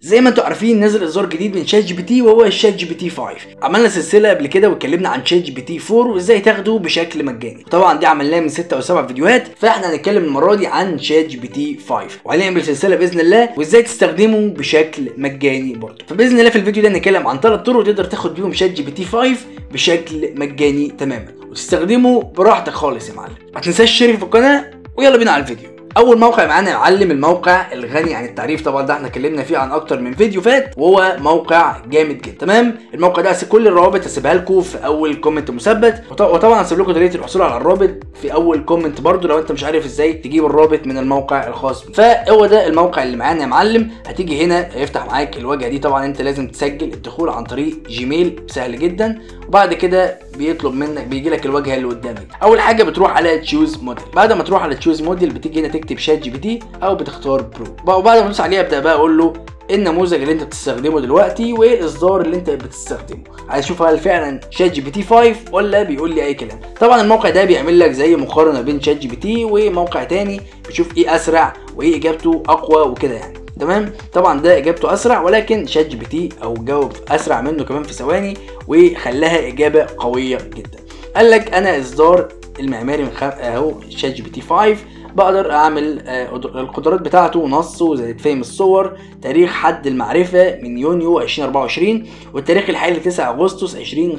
زي ما انتم عارفين نزل اصدار جديد من شات جي بي تي وهو الشات جي بي تي 5 عملنا سلسله قبل كده واتكلمنا عن شات جي بي تي 4 وازاي تاخده بشكل مجاني طبعا دي عملناها من 6 او 7 فيديوهات فاحنا هنتكلم المره دي عن شات جي بي تي 5 وهنعمل سلسله باذن الله وازاي تستخدمه بشكل مجاني برضه فباذن الله في الفيديو ده هنتكلم عن ثلاث طرق تقدر تاخد بيهم شات جي بي تي 5 بشكل مجاني تماما وتستخدمه براحتك خالص يا معلم ما تنساش تشترك في القناه ويلا بينا على الفيديو اول موقع معانا يا معلم الموقع الغني عن التعريف طبعا ده احنا اتكلمنا فيه عن اكتر من فيديو فات وهو موقع جامد جدا تمام الموقع ده هسيب كل الروابط هسيبها لكم في اول كومنت مثبت وط- وطبعا هسيب لكم طريقه الحصول على الرابط في اول كومنت برضو لو انت مش عارف ازاي تجيب الرابط من الموقع الخاص بيك. فهو ده الموقع اللي معانا يا معلم هتيجي هنا هيفتح معاك الواجهه دي طبعا انت لازم تسجل الدخول عن طريق جيميل سهل جدا وبعد كده بيطلب منك بيجي لك الواجهه اللي قدامك اول حاجه بتروح على تشوز موديل بعد ما تروح على تشوز موديل بتيجي هنا تكتب شات جي بي تي او بتختار برو وبعد ما تدوس عليها ابدا بقى اقول له ايه النموذج اللي انت بتستخدمه دلوقتي وايه الاصدار اللي انت بتستخدمه عايز اشوف هل فعلا شات جي بي تي 5 ولا بيقول لي اي كلام طبعا الموقع ده بيعمل لك زي مقارنه بين شات جي بي تي وموقع تاني بتشوف ايه اسرع وايه اجابته اقوى وكده يعني تمام طبعا ده اجابته اسرع ولكن شات جي بي تي او جاوب اسرع منه كمان في ثواني وخلاها اجابه قويه جدا قال لك انا اصدار المعماري من خم... اهو شات جي بي تي 5 بقدر اعمل آه، قدر- القدرات بتاعته نص وزي فهم الصور تاريخ حد المعرفه من يونيو 2024 والتاريخ الحالي 9 اغسطس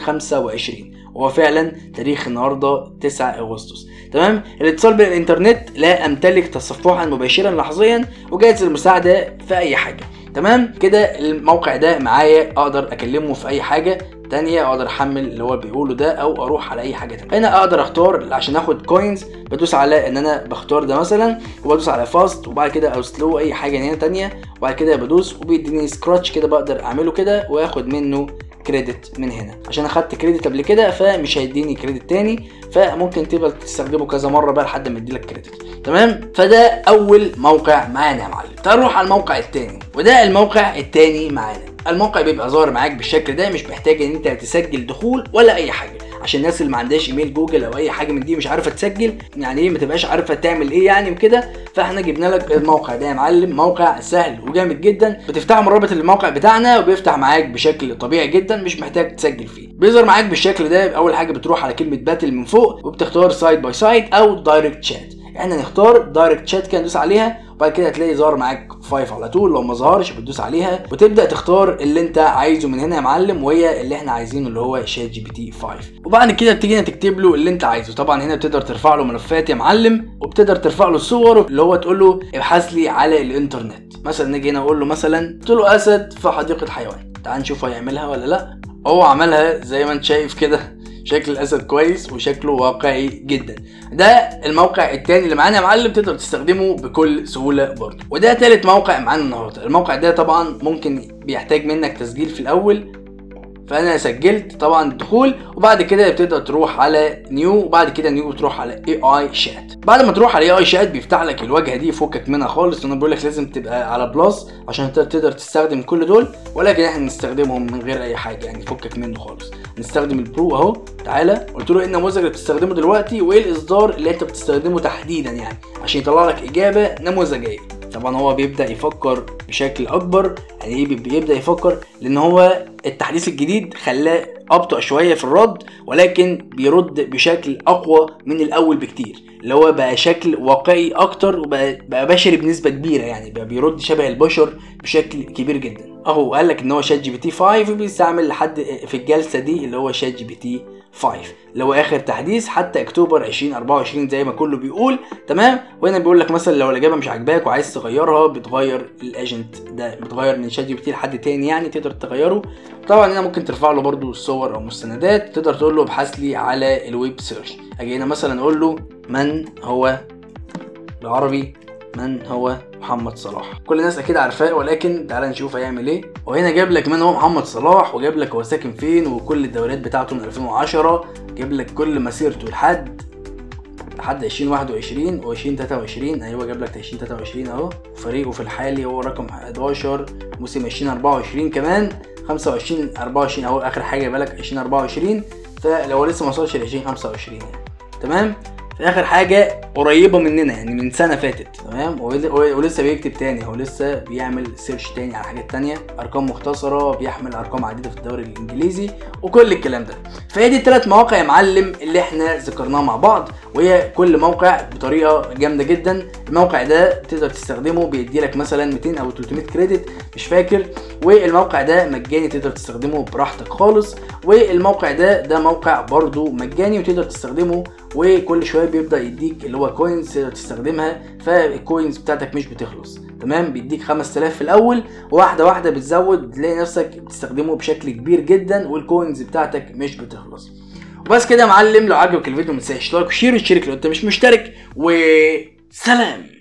2025 وهو فعلا تاريخ النهارده 9 اغسطس تمام الاتصال بالانترنت لا امتلك تصفحا مباشرا لحظيا وجاهز للمساعده في اي حاجه تمام كده الموقع ده معايا اقدر اكلمه في اي حاجه تانية اقدر احمل اللي هو بيقوله ده او اروح على اي حاجه تانية هنا اقدر اختار عشان اخد كوينز بدوس على ان انا بختار ده مثلا وبدوس على فاست وبعد كده او سلو اي حاجه هنا تانية وبعد كده بدوس وبيديني سكراتش كده بقدر اعمله كده واخد منه كريدت من هنا عشان اخدت كريدت قبل كده فمش هيديني كريدت تاني فممكن تفضل تستخدمه كذا مره بقى لحد ما يديلك كريدت تمام فده اول موقع معانا يا معلم تعال نروح على الموقع التاني وده الموقع التاني معانا الموقع بيبقى ظاهر معاك بالشكل ده مش محتاج ان انت تسجل دخول ولا اي حاجه عشان الناس اللي ما عندهاش ايميل جوجل او اي حاجه من دي مش عارفه تسجل يعني ايه ما تبقاش عارفه تعمل ايه يعني وكده فاحنا جبنا لك الموقع ده يا معلم موقع سهل وجامد جدا بتفتحه من رابط الموقع بتاعنا وبيفتح معاك بشكل طبيعي جدا مش محتاج تسجل فيه بيظهر معاك بالشكل ده اول حاجه بتروح على كلمه باتل من فوق وبتختار سايد باي سايد او دايركت شات احنا نختار دايركت شات كده ندوس عليها وبعد كده هتلاقي ظهر معاك 5 على طول لو ما ظهرش بتدوس عليها وتبدا تختار اللي انت عايزه من هنا يا معلم وهي اللي احنا عايزينه اللي هو شات جي بي تي 5 وبعد كده بتيجي هنا تكتب له اللي انت عايزه طبعا هنا بتقدر ترفع له ملفات يا معلم وبتقدر ترفع له الصور اللي هو تقول له ابحث لي على الانترنت مثلا نيجي هنا اقول له مثلا قلت له اسد في حديقه حيوان تعال نشوف هيعملها ولا لا هو عملها زي ما انت شايف كده شكل الاسد كويس وشكله واقعي جدا ده الموقع التاني اللي معانا يا معلم تقدر تستخدمه بكل سهوله برضه وده تالت موقع معانا النهارده الموقع ده طبعا ممكن بيحتاج منك تسجيل في الاول فانا سجلت طبعا الدخول وبعد كده بتقدر تروح على نيو وبعد كده نيو تروح على اي اي شات بعد ما تروح على اي اي شات بيفتح لك الواجهه دي فكك منها خالص انا بقول لك لازم تبقى على بلس عشان ت- تقدر تستخدم كل دول ولكن احنا نستخدمهم من غير اي حاجه يعني فكك منه خالص نستخدم البرو اهو تعالى قلت له ايه النموذج اللي بتستخدمه دلوقتي وايه الاصدار اللي انت بتستخدمه تحديدا يعني عشان يطلع لك اجابه نموذجيه طبعا هو بيبدا يفكر بشكل اكبر يعني ايه بي- بيبدا يفكر لان هو التحديث الجديد خلاه ابطا شويه في الرد ولكن بيرد بشكل اقوى من الاول بكتير اللي هو بقى شكل واقعي اكتر وبقى بقى بشري بنسبه كبيره يعني بقى بيرد شبه البشر بشكل كبير جدا اهو قال لك ان هو شات جي بي تي 5 وبيستعمل لحد في الجلسه دي اللي هو شات جي بي تي 5 اللي هو اخر تحديث حتى اكتوبر 2024 زي ما كله بيقول تمام وهنا بيقول لك مثلا لو الاجابه مش عاجباك وعايز تغيرها بتغير الايجنت ده بتغير من شات جي بي تي لحد تاني يعني تقدر تغيره طبعا هنا ممكن ترفع له برضو صور او مستندات تقدر تقول له ابحث لي على الويب سيرش اجي هنا مثلا اقول له من هو بالعربي من هو محمد صلاح كل الناس اكيد عارفاه ولكن تعالى نشوف هيعمل ايه وهنا جاب لك من هو محمد صلاح وجاب لك هو ساكن فين وكل الدوريات بتاعته من 2010 جاب لك كل مسيرته لحد لحد 2021 و 2023 ايوه جاب لك 2023 اهو فريقه في الحالي هو رقم 11 موسم 2024 كمان 25 24 اهو اخر حاجه بالك 2024 فلو هو لسه ما وصلش ل 2025 يعني تمام في اخر حاجه قريبه مننا يعني من سنه فاتت تمام ول- ول- ولسه بيكتب تاني هو لسه بيعمل سيرش تاني على حاجات تانية ارقام مختصره بيحمل ارقام عديده في الدوري الانجليزي وكل الكلام ده فهي دي الثلاث مواقع يا معلم اللي احنا ذكرناها مع بعض وهي كل موقع بطريقه جامده جدا الموقع ده تقدر تستخدمه بيدي لك مثلا 200 او 300 كريدت مش فاكر والموقع ده مجاني تقدر تستخدمه براحتك خالص والموقع ده ده موقع برضو مجاني وتقدر تستخدمه وكل شويه بيبدا يديك اللي هو كوينز تقدر تستخدمها فالكوينز بتاعتك مش بتخلص تمام بيديك 5000 في الاول وواحده واحده بتزود تلاقي نفسك بتستخدمه بشكل كبير جدا والكوينز بتاعتك مش بتخلص وبس كده يا معلم لو عجبك الفيديو ما تنساش لايك وشير وتشترك لو انت مش مشترك وسلام